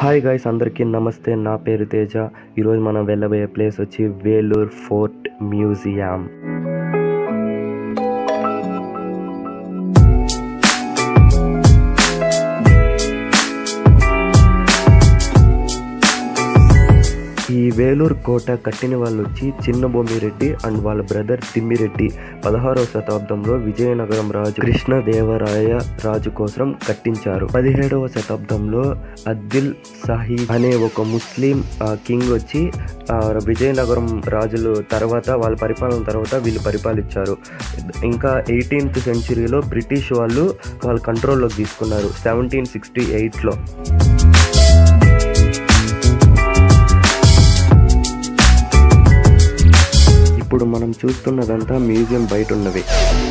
hi guys అందరికీ నమస్తే నా పేరు తేజ ఈరోజు మనం వెళ్ళబోయే ప్లేస్ వచ్చి వేలూర్ ఫోర్ట్ మ్యూజియం ఈ వేలూరు కోట కట్టిన వాళ్ళు వచ్చి చిన్నబొమ్మిరెడ్డి అండ్ వాళ్ళ బ్రదర్ తిమ్మిరెడ్డి పదహారవ శతాబ్దంలో విజయనగరం రాజు కృష్ణదేవరాయ రాజు కోసం కట్టించారు పదిహేడవ శతాబ్దంలో అద్దిల్ సాహిబ్ అనే ఒక ముస్లిం ఆ, కింగ్ వచ్చి ఆ, విజయనగరం రాజులు తర్వాత వాళ్ళ పరిపాలన తర్వాత వీళ్ళు పరిపాలించారు ఇంకా ఎయిటీన్త్ సెంచురీలో బ్రిటిష్ వాళ్ళు వాళ్ళ కంట్రోల్లోకి తీసుకున్నారు సెవెంటీన్ సిక్స్టీ ఎయిట్లో ఇప్పుడు మనం చూస్తున్నదంతా మ్యూజియం బయట ఉన్నవి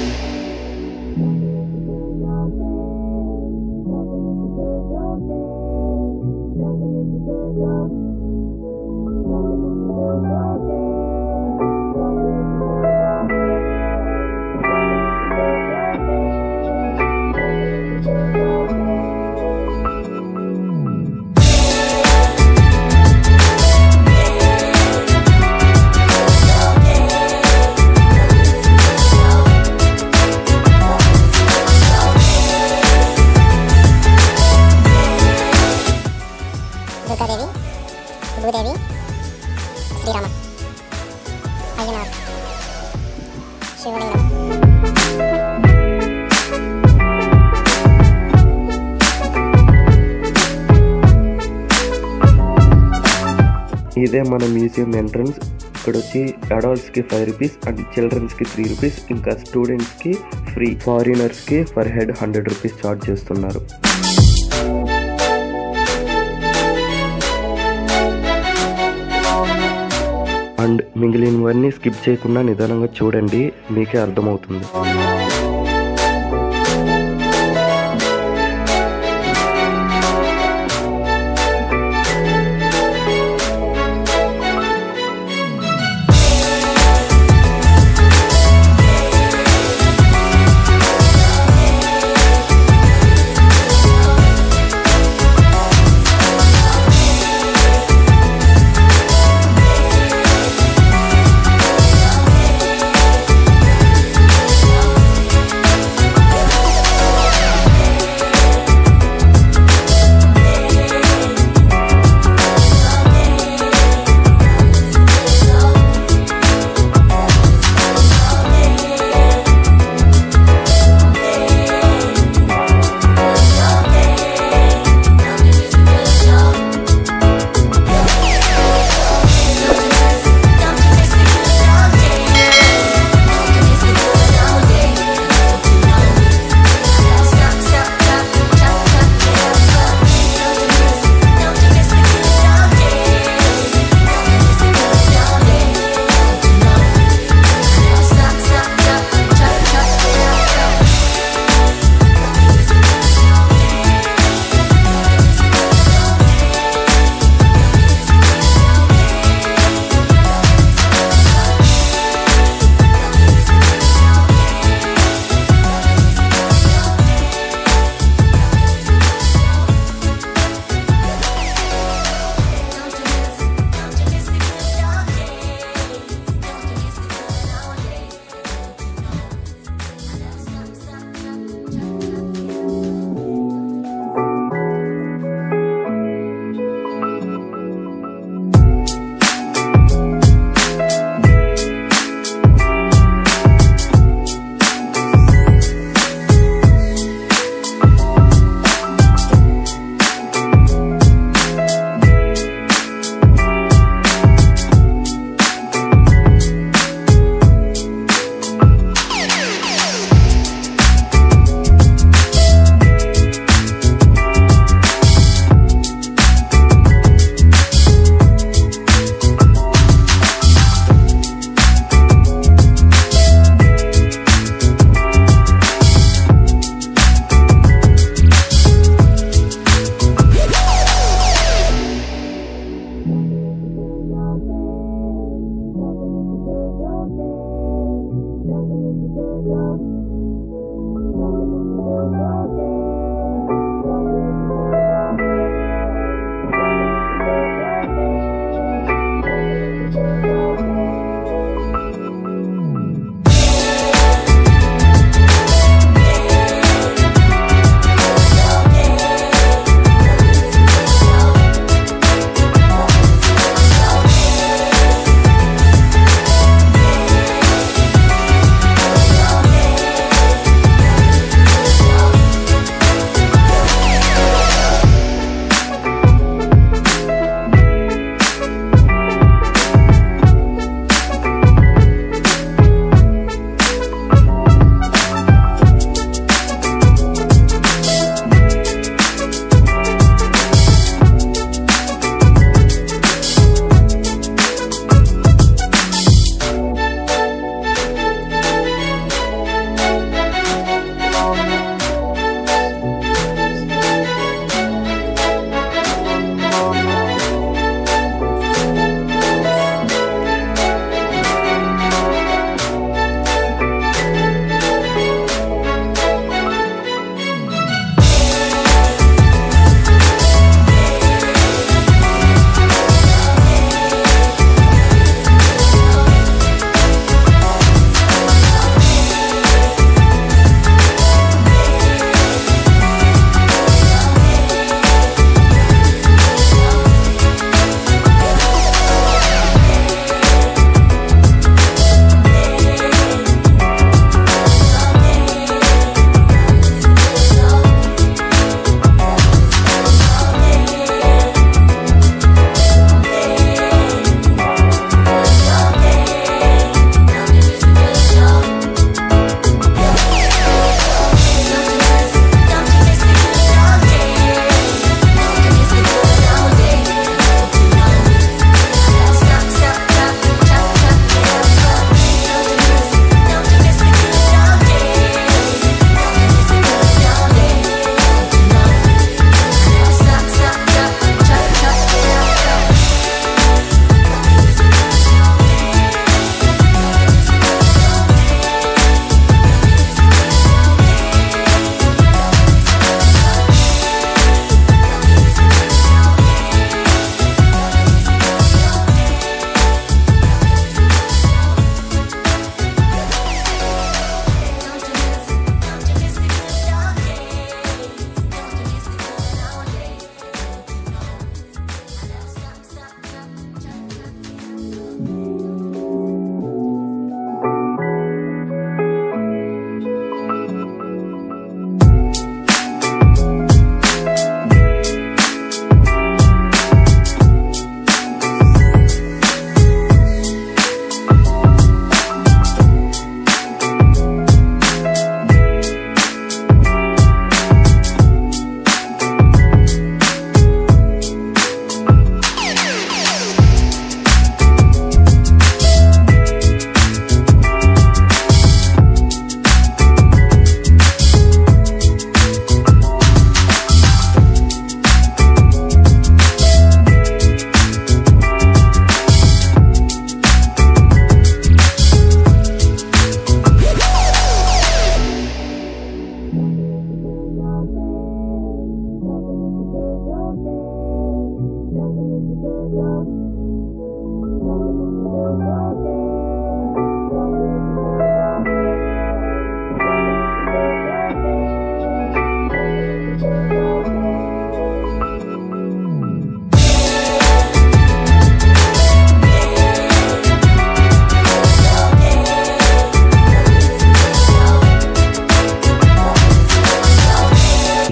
దుర్గాదేవి భూదేవి శ్రీరామ అయ్యనార్ శివలింగం ఇదే మన మ్యూజియం ఎంట్రన్స్ ఇక్కడ వచ్చి అడల్ట్స్కి ఫైవ్ రూపీస్ అండ్ చిల్డ్రన్స్కి త్రీ రూపీస్ ఇంకా స్టూడెంట్స్కి ఫ్రీ ఫారినర్స్కి per head hundred rupees charge చేస్తున్నారు అండ్ మిగిలినవన్నీ స్కిప్ చేయకుండా నిదానంగా చూడండి మీకే అర్థమవుతుంది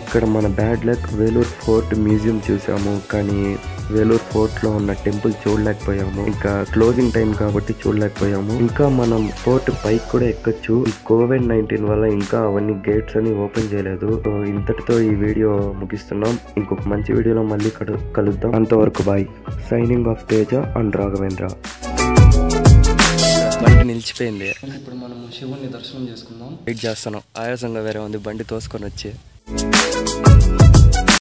ఇక్కడ మన bad luck Vellore fort museum చూసాము కానీ వేలూరు ఫోర్ట్ లో ఉన్న టెంపుల్ చూడలేకపోయాము ఇంకా క్లోజింగ్ టైం కాబట్టి చూడలేకపోయాము ఇంకా మనం ఫోర్ట్ పైకి కూడా ఎక్కచ్చు ఈ కోవిడ్ నైన్టీన్ వల్ల ఇంకా అవన్నీ గేట్స్ అని ఓపెన్ చేయలేదు సో ఇంతటితో ఈ వీడియో ముగిస్తున్నాం ఇంకొక మంచి వీడియోలో మళ్ళీ కలు- కలుద్దాం అంతవరకు bye signing off Teja and Raghavendra బండి నిలిచిపోయింది ఇప్పుడు మనం శివుణ్ణి దర్శనం చేసుకుందాం వెయిట్ చేస్తాను ఆయాసంగా వేరే ఉంది బండి తోసుకొని వచ్చి